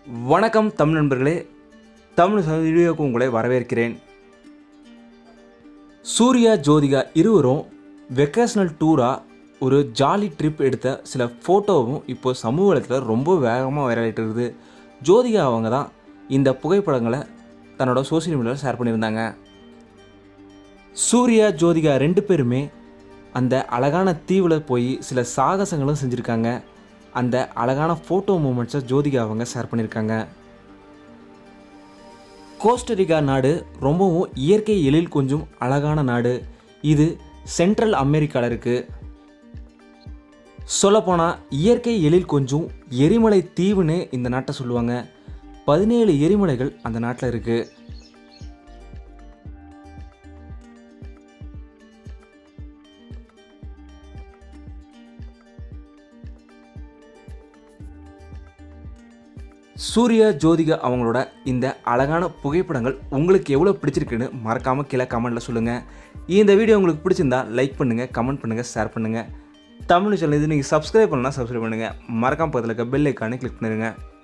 வணக்கம் தமிழ் நண்பர்களே தமிழ் வீடியோக்கு உங்களை வரவேற்கிறேன் சூர்யா ஜோதிகா இருவரும் வெக்கேஷனல் டூராக ஒரு ஜாலி ட்ரிப் எடுத்த சில ஃபோட்டோவும் இப்போ சமூக வலைத்தில் ரொம்ப வேகமாக வைரலாகிட்டு இருக்குது ஜோதிகா அவங்க தான் இந்த புகைப்படங்களை தன்னோட சோஷியல் மீடியாவில் ஷேர் பண்ணியிருந்தாங்க சூர்யா ஜோதிகா ரெண்டு பேருமே அந்த அழகான தீவில் போய் சில சாகசங்களும் செஞ்சுருக்காங்க அந்த அழகான ஃபோட்டோ மூமெண்ட்ஸை ஜோதிகா அவங்க ஷேர் பண்ணியிருக்காங்க கோஸ்டரிகா நாடு ரொம்பவும் இயற்கை எழில் கொஞ்சம் அழகான நாடு இது சென்ட்ரல் அமெரிக்காவில் இருக்குது சொல்லப்போனால் இயற்கை எழில் கொஞ்சம் எரிமலை தீவுன்னு இந்த நாட்டை சொல்லுவாங்க பதினேழு எரிமலைகள் அந்த நாட்டில் இருக்குது சூர்யா ஜோதிகா அவங்களோட இந்த அழகான புகைப்படங்கள் உங்களுக்கு எவ்வளோ பிடிச்சிருக்குன்னு மறக்காமல் கீழே கமெண்ட்டில் சொல்லுங்கள் இந்த வீடியோ உங்களுக்கு பிடிச்சிருந்தா லைக் பண்ணுங்கள் கமெண்ட் பண்ணுங்கள் ஷேர் பண்ணுங்கள் தமிழ் சேனல் இது நீங்கள் சப்ஸ்கிரைப் பண்ணலாம் சப்ஸ்கிரைப் பண்ணுங்கள் மறக்காம பக்கத்தில் இருக்க பெல் ஐக்கானே கிளிக் பண்ணிடுங்க